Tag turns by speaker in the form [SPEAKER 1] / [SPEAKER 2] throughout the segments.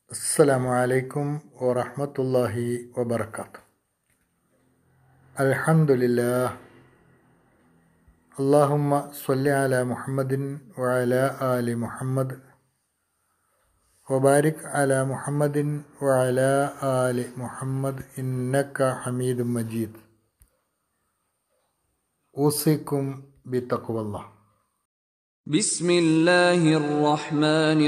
[SPEAKER 1] السلام عليكم ورحمة الله وبركاته الحمد لله اللهم صل على محمد وعلى آل محمد وبارك على محمد وعلى آل محمد إنك حميد مجيد أوصيكم بتقوى الله
[SPEAKER 2] بسم الله الرحمن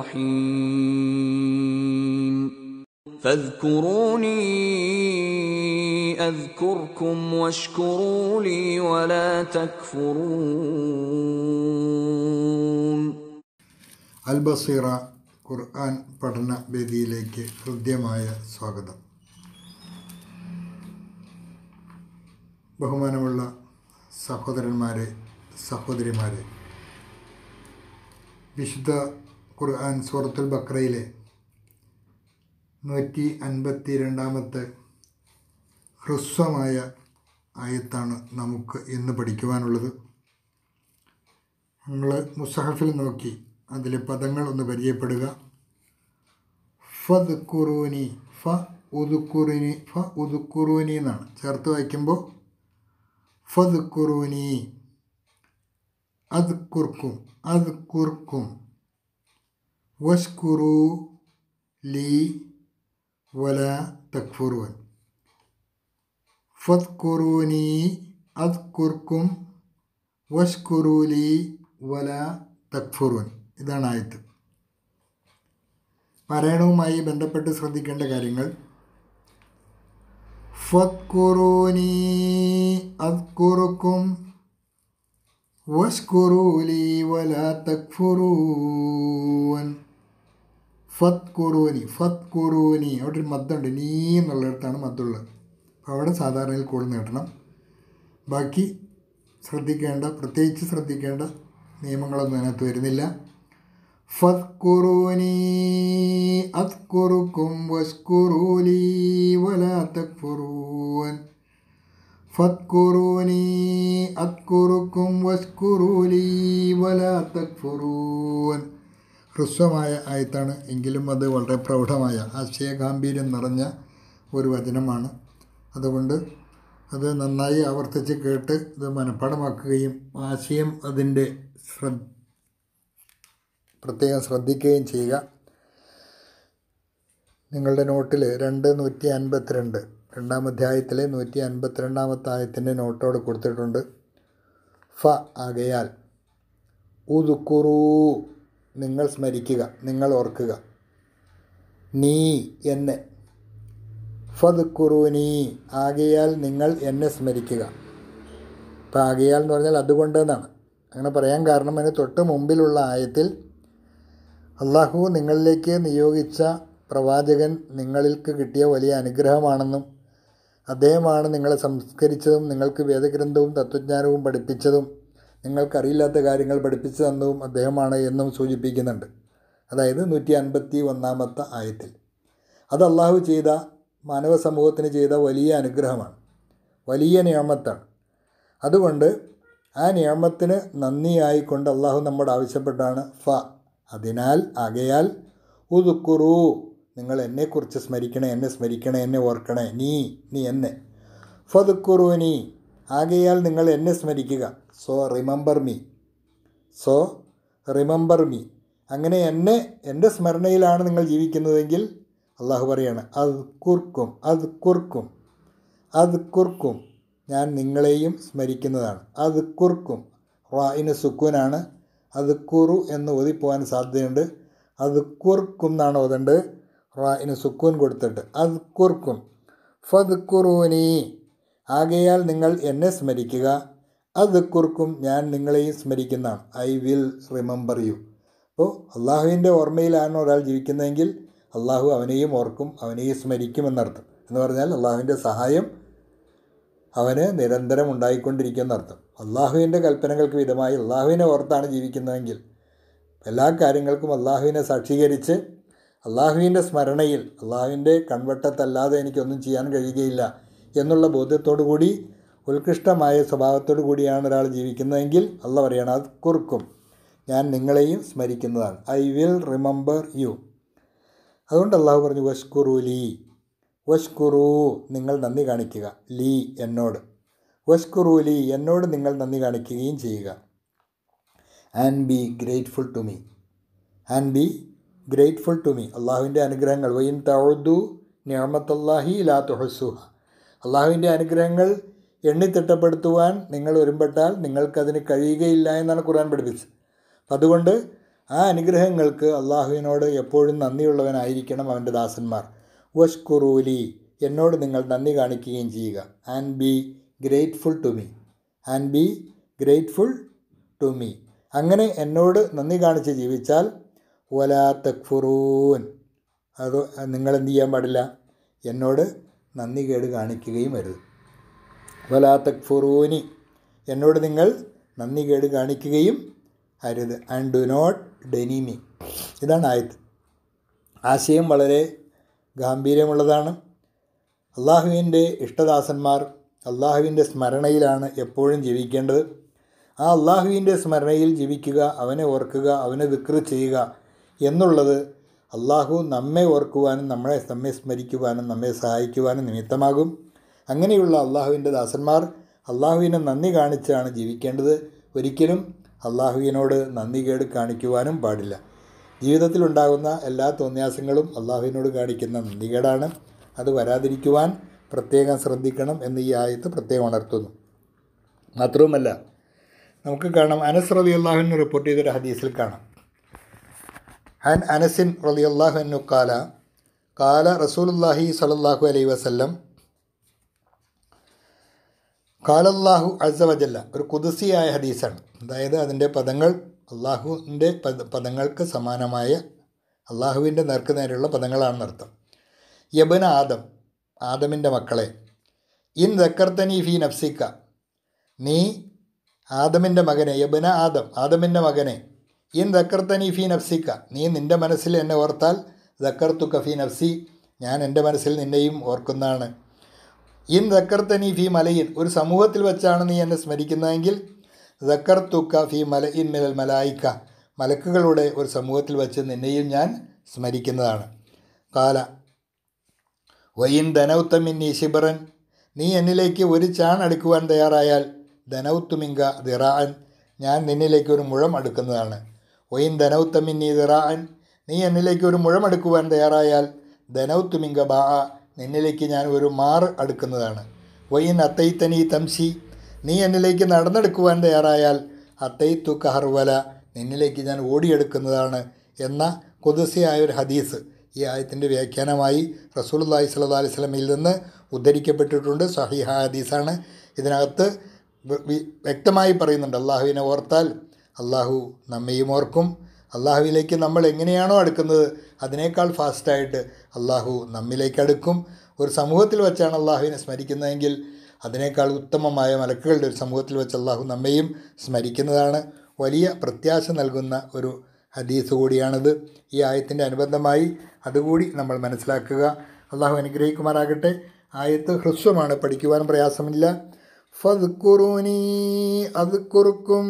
[SPEAKER 2] الرحيم فاذكروني اذكركم واشكروا لي ولا تكفرون
[SPEAKER 1] അൽ ബസീറ ഖുർആൻ പഠന വേദിയിലേക്ക് ഹൃദ്യമായ സ്വാഗതം ബഹുമാനമുള്ള സഹോദരന്മാരെ സഹോദരിമാരെ വിശുദ്ധ ഖുർആൻ സൂറത്തുൽ ബക്രയിലെ നൂറ്റി അൻപത്തി രണ്ടാമത്തെ ഹ്രസ്വമായ ആയത്താണ് നമുക്ക് ഇന്ന് പഠിക്കുവാനുള്ളത് നിങ്ങൾ മുസഹഫിൽ നോക്കി അതിലെ പദങ്ങൾ ഒന്ന് പരിചയപ്പെടുക ഫദ് കുറൂനി ഫ ഉദുക്കുറുനി ഫ ഉദുക്കുറൂനി എന്നാണ് ചേർത്ത് വായിക്കുമ്പോൾ ഫദ് കുറൂനി അത് കുർക്കും അത് കുർക്കും വഷ്കുറു ലി വല തക്ഫുറുവൻ ഫദ്കുറൂനി അത് കുർക്കും വഷ്കുറു ലി വല തക്ഫുറുവൻ ഇതാണ് ആയത്ത് പാരായണവുമായി ബന്ധപ്പെട്ട് ശ്രദ്ധിക്കേണ്ട കാര്യങ്ങൾ ഫദ്കുറൂനി അദ്കുറുക്കും വഷ്കുറൂലി വല തക്ഫുറൂൻ ഫത്കുറൂനി ഫത്കുറൂനി അവിടെ ഒരു മദ്ദുണ്ട് നീ എന്നുള്ളിടത്താണ് മദ്ദുള്ളത് അപ്പോൾ അവിടെ സാധാരണയിൽ കൂടുതൽ നേടണം ബാക്കി ശ്രദ്ധിക്കേണ്ട പ്രത്യേകിച്ച് ശ്രദ്ധിക്കേണ്ട നിയമങ്ങളൊന്നും അതിനകത്ത് വരുന്നില്ല ഫത്കുറൂനി അത്കുറുക്കും വഷ്കുറൂലി വല തക്ഫുറൂൻ ഫത്കുറൂനി അത്കുറുക്കും വഷ്കുറൂലി വല തക്ഫുറൂൻ ഹ്രസ്വമായ ആയത്താണ് എങ്കിലും അത് വളരെ പ്രൗഢമായ ആശയഗാംഭീര്യം നിറഞ്ഞ ഒരു വചനമാണ് അതുകൊണ്ട് അത് നന്നായി ആവർത്തിച്ച് കേട്ട് ഇത് മനഃപ്പാടമാക്കുകയും ആശയം അതിൻ്റെ ശ്രദ്ധ പ്രത്യേകം ശ്രദ്ധിക്കുകയും ചെയ്യുക നിങ്ങളുടെ നോട്ടിൽ രണ്ട് നൂറ്റി അൻപത്തിരണ്ട് രണ്ടാം അധ്യായത്തിലെ നൂറ്റി അൻപത്തിരണ്ടാമത്തെ ആയത്തിൻ്റെ നോട്ടോട് കൊടുത്തിട്ടുണ്ട് ഫ ആകയാൽ ഉദുക്കുറൂ നിങ്ങൾ സ്മരിക്കുക നിങ്ങൾ ഓർക്കുക നീ എന്നെ ഫതുക്കുറൂനി ആകയാൽ നിങ്ങൾ എന്നെ സ്മരിക്കുക അപ്പം ആകയാൽ എന്ന് പറഞ്ഞാൽ അതുകൊണ്ട് എന്നാണ് അങ്ങനെ പറയാൻ കാരണം അതിന് തൊട്ട് മുമ്പിലുള്ള ആയത്തിൽ അള്ളാഹു നിങ്ങളിലേക്ക് നിയോഗിച്ച പ്രവാചകൻ നിങ്ങൾക്ക് കിട്ടിയ വലിയ അനുഗ്രഹമാണെന്നും അദ്ദേഹമാണ് നിങ്ങളെ സംസ്കരിച്ചതും നിങ്ങൾക്ക് വേദഗ്രന്ഥവും തത്വജ്ഞാനവും പഠിപ്പിച്ചതും നിങ്ങൾക്കറിയില്ലാത്ത കാര്യങ്ങൾ പഠിപ്പിച്ചു തന്നതും അദ്ദേഹമാണ് എന്നും സൂചിപ്പിക്കുന്നുണ്ട് അതായത് നൂറ്റി അൻപത്തി ഒന്നാമത്തെ ആയത്തിൽ അത് അള്ളാഹു ചെയ്ത മാനവ സമൂഹത്തിന് ചെയ്ത വലിയ അനുഗ്രഹമാണ് വലിയ നിയമത്താണ് അതുകൊണ്ട് ആ നിയമത്തിന് നന്ദിയായിക്കൊണ്ട് അള്ളാഹു നമ്മോട് ആവശ്യപ്പെട്ടാണ് ഫ അതിനാൽ ആകയാൽ ഉതുക്കുറു നിങ്ങൾ എന്നെക്കുറിച്ച് സ്മരിക്കണേ എന്നെ സ്മരിക്കണേ എന്നെ ഓർക്കണേ നീ നീ എന്നെ ഫതുക്കുറു നീ ആകയാൽ നിങ്ങൾ എന്നെ സ്മരിക്കുക so remember me so remember me അങ്ങനെ എന്നെ എൻ്റെ സ്മരണയിലാണ് നിങ്ങൾ ജീവിക്കുന്നതെങ്കിൽ അള്ളാഹു പറയാണ് അത് കുർക്കും അത് കുർക്കും അത് കുർക്കും ഞാൻ നിങ്ങളെയും സ്മരിക്കുന്നതാണ് അത് കുർക്കും റായിന് സുക്കൂനാണ് അത് കുറു എന്ന് ഓതിപ്പോകാൻ സാധ്യതയുണ്ട് അത് കുർക്കും എന്നാണ് ഓതേണ്ടത് റായിന് സുക്കൂൻ കൊടുത്തിട്ട് അത് കുർക്കും ഫത് കുറൂനി ആകയാൽ നിങ്ങൾ എന്നെ സ്മരിക്കുക അത് കുർക്കും ഞാൻ നിങ്ങളെയും സ്മരിക്കുന്നതാണ് ഐ വിൽ റിമെമ്പർ യു അപ്പോൾ അള്ളാഹുവിൻ്റെ ഓർമ്മയിലാണ് ഒരാൾ ജീവിക്കുന്നതെങ്കിൽ അള്ളാഹു അവനെയും ഓർക്കും അവനെയും സ്മരിക്കും എന്നർത്ഥം എന്ന് പറഞ്ഞാൽ അള്ളാഹുവിൻ്റെ സഹായം അവന് നിരന്തരം ഉണ്ടായിക്കൊണ്ടിരിക്കുന്ന അർത്ഥം അള്ളാഹുവിൻ്റെ കൽപ്പനകൾക്ക് വിധമായി അള്ളാഹുവിനെ ഓർത്താണ് ജീവിക്കുന്നതെങ്കിൽ എല്ലാ കാര്യങ്ങൾക്കും അള്ളാഹുവിനെ സാക്ഷീകരിച്ച് അള്ളാഹുവിൻ്റെ സ്മരണയിൽ അള്ളാഹുവിൻ്റെ കൺവട്ടത്തല്ലാതെ എനിക്കൊന്നും ചെയ്യാൻ കഴിയുകയില്ല എന്നുള്ള ബോധ്യത്തോടു കൂടി ഉത്കൃഷ്ടമായ സ്വഭാവത്തോടു കൂടിയാണ് ഒരാൾ ജീവിക്കുന്നതെങ്കിൽ അല്ല പറയണം അത് കുറുക്കും ഞാൻ നിങ്ങളെയും സ്മരിക്കുന്നതാണ് ഐ വിൽ റിമെമ്പർ യു അതുകൊണ്ട് അള്ളാഹു പറഞ്ഞു വഷ്കുറു ലീ വഷ്കുറു നിങ്ങൾ നന്ദി കാണിക്കുക ലീ എന്നോട് വഷ്കുറു ലീ എന്നോട് നിങ്ങൾ നന്ദി കാണിക്കുകയും ചെയ്യുക and be grateful to me and be grateful to me അള്ളാഹുവിൻ്റെ അനുഗ്രഹങ്ങൾ വൈൻ തഴുതു നിയമത്തല്ലാഹി ലാ തുഹസുഹ അള്ളാഹുവിൻ്റെ അനുഗ്രഹങ്ങൾ എണ്ണിത്തിട്ടപ്പെടുത്തുവാൻ നിങ്ങൾ ഒരുമ്പെട്ടാൽ നിങ്ങൾക്കതിന് കഴിയുകയില്ല എന്നാണ് ഖുർആൻ പഠിപ്പിച്ചത് അപ്പം അതുകൊണ്ട് ആ അനുഗ്രഹങ്ങൾക്ക് അള്ളാഹുവിനോട് എപ്പോഴും നന്ദിയുള്ളവനായിരിക്കണം അവൻ്റെ ദാസന്മാർ വഷ്കുറൂലി എന്നോട് നിങ്ങൾ നന്ദി കാണിക്കുകയും ചെയ്യുക and be grateful to me and be grateful to me അങ്ങനെ എന്നോട് നന്ദി കാണിച്ച് ജീവിച്ചാൽ വലാ തക്ഫുറൂൻ അത് നിങ്ങൾ എന്ത് ചെയ്യാൻ പാടില്ല എന്നോട് നന്ദി കേട് കാണിക്കുകയും അരുത് വലാ തക്ഫുറൂനി എന്നോട് നിങ്ങൾ നന്ദി കേട് കാണിക്കുകയും അരുത് ആൻഡ് ഡു നോട്ട് ഡെനിമി ഇതാണ് ആയത് ആശയം വളരെ ഗാംഭീര്യമുള്ളതാണ് അള്ളാഹുവിൻ്റെ ഇഷ്ടദാസന്മാർ അള്ളാഹുവിൻ്റെ സ്മരണയിലാണ് എപ്പോഴും ജീവിക്കേണ്ടത് ആ അള്ളാഹുവിൻ്റെ സ്മരണയിൽ ജീവിക്കുക അവനെ ഓർക്കുക അവനെ വിക്ര ചെയ്യുക എന്നുള്ളത് അള്ളാഹു നമ്മെ ഓർക്കുവാനും നമ്മളെ നമ്മെ സ്മരിക്കുവാനും നമ്മെ സഹായിക്കുവാനും നിമിത്തമാകും അങ്ങനെയുള്ള അള്ളാഹുവിൻ്റെ ദാസന്മാർ അള്ളാഹുവിനെ നന്ദി കാണിച്ചാണ് ജീവിക്കേണ്ടത് ഒരിക്കലും അള്ളാഹുവിനോട് നന്ദി കേട് കാണിക്കുവാനും പാടില്ല ജീവിതത്തിലുണ്ടാകുന്ന എല്ലാ തോന്യാസങ്ങളും അള്ളാഹുവിനോട് കാണിക്കുന്ന നന്ദികേടാണ് അത് വരാതിരിക്കുവാൻ പ്രത്യേകം ശ്രദ്ധിക്കണം എന്ന് ഈ ആയത്ത് പ്രത്യേകം ഉണർത്തുന്നു മാത്രവുമല്ല നമുക്ക് കാണാം അനസ് റലി അള്ളാഹുവിന് റിപ്പോർട്ട് ചെയ്തൊരു ഹദീസിൽ കാണാം അൻ അനസിൻ റലി അള്ളാഹുനു കാല കാല റസൂലുല്ലാഹി സലല്ലാഹു അലൈ വസല്ലം കാലല്ലാഹു അസവജല്ല ഒരു കുതിസിയായ ഹദീസാണ് അതായത് അതിൻ്റെ പദങ്ങൾ അള്ളാഹുവിൻ്റെ പദ പദങ്ങൾക്ക് സമാനമായ അള്ളാഹുവിൻ്റെ നേർക്ക് നേരെയുള്ള പദങ്ങളാണെന്നർത്ഥം യബന ആദം ആദമിൻ്റെ മക്കളെ ഇൻ ദക്കർത്തനി ഫി നഫ്സിക്ക നീ ആദമിൻ്റെ മകനെ യബന ആദം ആദമിൻ്റെ മകനെ ഇൻ ദക്കർത്തനി ഫി നഫ്സിക്ക നീ നിൻ്റെ മനസ്സിൽ എന്നെ ഓർത്താൽ ദക്കർത്തു ഫി നഫ്സി ഞാൻ എൻ്റെ മനസ്സിൽ നിന്നെയും ഓർക്കുന്നതാണ് ഇൻ ദക്കർത്തനി ഫി മലയിൻ ഒരു സമൂഹത്തിൽ വെച്ചാണ് നീ എന്നെ സ്മരിക്കുന്നതെങ്കിൽ ദക്കർത്തുക്ക ഫി മല ഇൻ മിലൽ മലായിക്ക മലക്കുകളുടെ ഒരു സമൂഹത്തിൽ വെച്ച് നിന്നെയും ഞാൻ സ്മരിക്കുന്നതാണ് കാല വയിൻ ധനൗത്തമിന്നി ശിബറൻ നീ എന്നിലേക്ക് ഒരു ചാൺ അടുക്കുവാൻ തയ്യാറായാൽ ധനൗത്തുമിങ്ക ദിറാൻ ഞാൻ നിന്നിലേക്ക് ഒരു മുഴം അടുക്കുന്നതാണ് വയിൻ ധനൗത്തമിന്നി ദിറാൻ നീ എന്നിലേക്ക് ഒരു മുഴം അടുക്കുവാൻ തയ്യാറായാൽ ധനൗത്തുമിങ്ക ബാ നിന്നിലേക്ക് ഞാൻ ഒരു മാർ അടുക്കുന്നതാണ് വയിൻ അത്തൈത്തനി തംശി നീ എന്നിലേക്ക് നടന്നെടുക്കുവാൻ തയ്യാറായാൽ അത്തൈത്തു കഹർവല നിന്നിലേക്ക് ഞാൻ ഓടിയെടുക്കുന്നതാണ് എന്ന കുതിസിയായ ഒരു ഹദീസ് ഈ ആയത്തിൻ്റെ വ്യാഖ്യാനമായി റസൂലുല്ലാഹി സ്വല്ലല്ലാഹി അലൈഹി വസല്ലമയിൽ നിന്ന് ഉദ്ധരിക്കപ്പെട്ടിട്ടുണ്ട് സഹിഹ ഹദീസാണ് ഇതിനകത്ത് വ- വി- വ്യക്തമായി പറയുന്നുണ്ട് അള്ളാഹുവിനെ ഓർത്താൽ അള്ളാഹു നമ്മയും ഓർക്കും അള്ളാഹുവിലേക്ക് നമ്മൾ എങ്ങനെയാണോ അടുക്കുന്നത് അതിനേക്കാൾ ഫാസ്റ്റായിട്ട് അള്ളാഹു നമ്മിലേക്ക് അടുക്കും ഒരു സമൂഹത്തിൽ വെച്ചാണ് അള്ളാഹുവിനെ സ്മരിക്കുന്നതെങ്കിൽ അതിനേക്കാൾ ഉത്തമമായ മലക്കുകളുടെ ഒരു സമൂഹത്തിൽ വെച്ച് അള്ളാഹു നമ്മയും സ്മരിക്കുന്നതാണ് വലിയ പ്രത്യാശ നൽകുന്ന ഒരു ഹദീസ് കൂടിയാണിത് ഈ ആയത്തിൻ്റെ അനുബന്ധമായി അതുകൂടി നമ്മൾ മനസ്സിലാക്കുക അള്ളാഹു അനുഗ്രഹിക്കുമാറാകട്ടെ ആയത്ത് ഹ്രസ്വമാണ് പഠിക്കുവാൻ പ്രയാസമില്ല ഫദ്കുറൂനി അദ്കുറുക്കും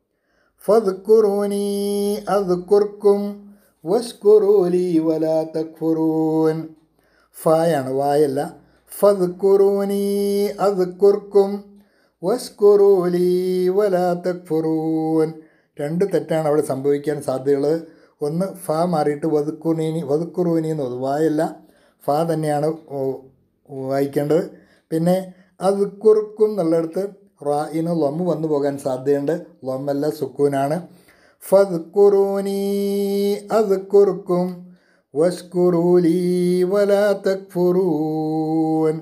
[SPEAKER 1] ഫദ്കുറൂനി അദ്കുർക്കും വഷ്കുറൂലി വലാ തക്ഫുറൂൻ ഫായാണ് വായല്ല ഫദ്കുറൂനി അദ്കുർക്കും വഷ്കുറൂലി വലാ തക്ഫുറൂൻ രണ്ട് തെറ്റാണ് അവിടെ സംഭവിക്കാൻ സാധ്യതയുള്ളത് ഒന്ന് ഫ മാറിയിട്ട് വതുക്കുറീനി വതുക്കുറൂനി എന്ന് പറയും. വായല്ല ഫ തന്നെയാണ് ഓ- വായിക്കേണ്ടത് പിന്നെ അത് കുറുക്കും എന്നുള്ളിടത്ത് റായിന് ലൊമ്മ് വന്നു പോകാൻ സാധ്യതയുണ്ട് ലൊമ്മല്ല സുക്കൂനാണ് ഫദ്കുറൂനി അത് കുറുക്കും വഷ്കുറൂലി വലാ തക്ഫുറൂൻ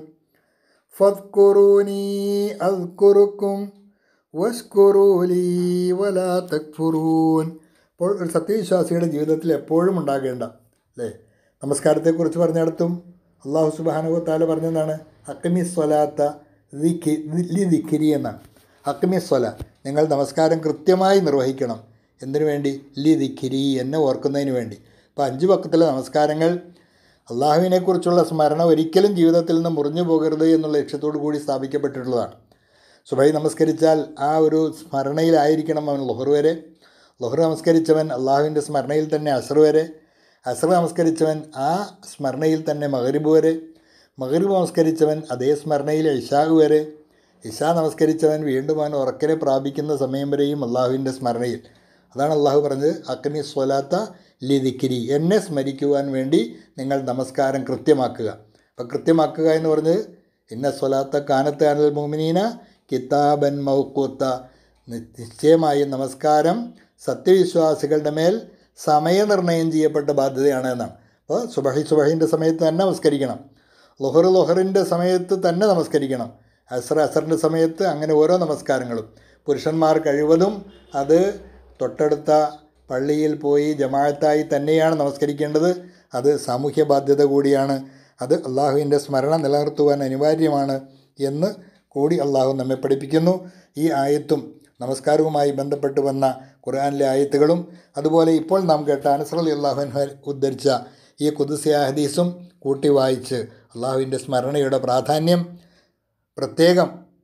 [SPEAKER 1] ഫദ്കുറൂനി അദ്കുറുക്കും വഷ്കുറൂലി വലാ തക്ഫുറൂൻ അപ്പോൾ ഒരു സത്യവിശ്വാസിയുടെ ജീവിതത്തിൽ എപ്പോഴും ഉണ്ടാകേണ്ട അല്ലേ നമസ്കാരത്തെക്കുറിച്ച് പറഞ്ഞിടത്തും അള്ളാഹു സുബാനുവ താല പറഞ്ഞതാണ് അക്മി സ്വലാത്ത ലി ദിക്കിരി എന്നാണ് അക്മി സ്വല നിങ്ങൾ നമസ്കാരം കൃത്യമായി നിർവഹിക്കണം എന്തിനു വേണ്ടി ലി ദിക്കിരി എന്നെ ഓർക്കുന്നതിന് വേണ്ടി അപ്പോൾ അഞ്ച് പക്കത്തിലെ നമസ്കാരങ്ങൾ അള്ളാഹുവിനെക്കുറിച്ചുള്ള സ്മരണ ഒരിക്കലും ജീവിതത്തിൽ നിന്ന് മുറിഞ്ഞു പോകരുത് എന്നുള്ള ലക്ഷ്യത്തോടു കൂടി സ്ഥാപിക്കപ്പെട്ടിട്ടുള്ളതാണ് സുബൈ നമസ്കരിച്ചാൽ ആ ഒരു സ്മരണയിലായിരിക്കണം അവൻ ലൊഹർ വരെ ലൊഹർ നമസ്കരിച്ചവൻ അള്ളാഹുവിൻ്റെ സ്മരണയിൽ തന്നെ അസർ വരെ അസർ നമസ്കരിച്ചവൻ ആ സ്മരണയിൽ തന്നെ മകരിബ് വരെ മകരിബ് നമസ്കരിച്ചവൻ അതേ സ്മരണയിൽ ഇഷാഹ് വരെ ഇഷാ നമസ്കരിച്ചവൻ വീണ്ടും അവൻ ഉറക്കനെ പ്രാപിക്കുന്ന സമയം വരെയും അള്ളാഹുവിൻ്റെ സ്മരണയിൽ അതാണ് അള്ളാഹു പറഞ്ഞത് അക്നി സ്വലാത്ത ലിദിക്കിരി എന്നെ സ്മരിക്കുവാൻ വേണ്ടി നിങ്ങൾ നമസ്കാരം കൃത്യമാക്കുക അപ്പം കൃത്യമാക്കുക എന്ന് പറഞ്ഞത് ഇന്ന സ്വലാത്ത കാനത്ത് അനൽ മോമിനീന കിതാബൻ മൗക്കൂത്ത നിശ്ചയമായും നമസ്കാരം സത്യവിശ്വാസികളുടെ മേൽ സമയനിർണയം ചെയ്യപ്പെട്ട ബാധ്യതയാണ് എന്നാണ് അപ്പോൾ സുബഹി സുബഹിൻ്റെ സമയത്ത് തന്നെ നമസ്കരിക്കണം ലൊഹർ ലൊഹറിൻ്റെ സമയത്ത് തന്നെ നമസ്കരിക്കണം അസർ അസറിൻ്റെ സമയത്ത് അങ്ങനെ ഓരോ നമസ്കാരങ്ങളും പുരുഷന്മാർ കഴിവതും അത് തൊട്ടടുത്ത പള്ളിയിൽ പോയി ജമാഅത്തായി തന്നെയാണ് നമസ്കരിക്കേണ്ടത് അത് സാമൂഹ്യ ബാധ്യത കൂടിയാണ് അത് അള്ളാഹുവിൻ്റെ സ്മരണ നിലനിർത്തുവാൻ അനിവാര്യമാണ് എന്ന് കൂടി അള്ളാഹു നമ്മെ പഠിപ്പിക്കുന്നു ഈ ആയത്തും നമസ്കാരവുമായി ബന്ധപ്പെട്ട് വന്ന ഖുർആാനിലെ ആയത്തുകളും അതുപോലെ ഇപ്പോൾ നാം കേട്ട അനസ്രലി അള്ളാഹുൻ ഉദ്ധരിച്ച ഈ കുതിസിയ ഹദീസും കൂട്ടി വായിച്ച് അള്ളാഹുവിൻ്റെ സ്മരണയുടെ പ്രാധാന്യം പ്രത്യേകം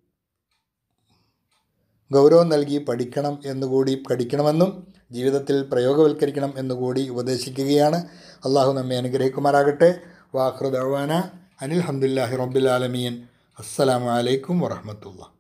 [SPEAKER 1] ഗൗരവം നൽകി പഠിക്കണം എന്നുകൂടി പഠിക്കണമെന്നും ജീവിതത്തിൽ പ്രയോഗവൽക്കരിക്കണം എന്നുകൂടി ഉപദേശിക്കുകയാണ് അള്ളാഹു നമ്മെ അനുഗ്രഹിക്കുമാറാകട്ടെ വാഹൃദവാന അനിൽ ഹംദുല്ലാഹി റബ്ബിൽ ആലമീൻ അസ്സലാമു അലൈക്കും വറഹമത്തുള്ള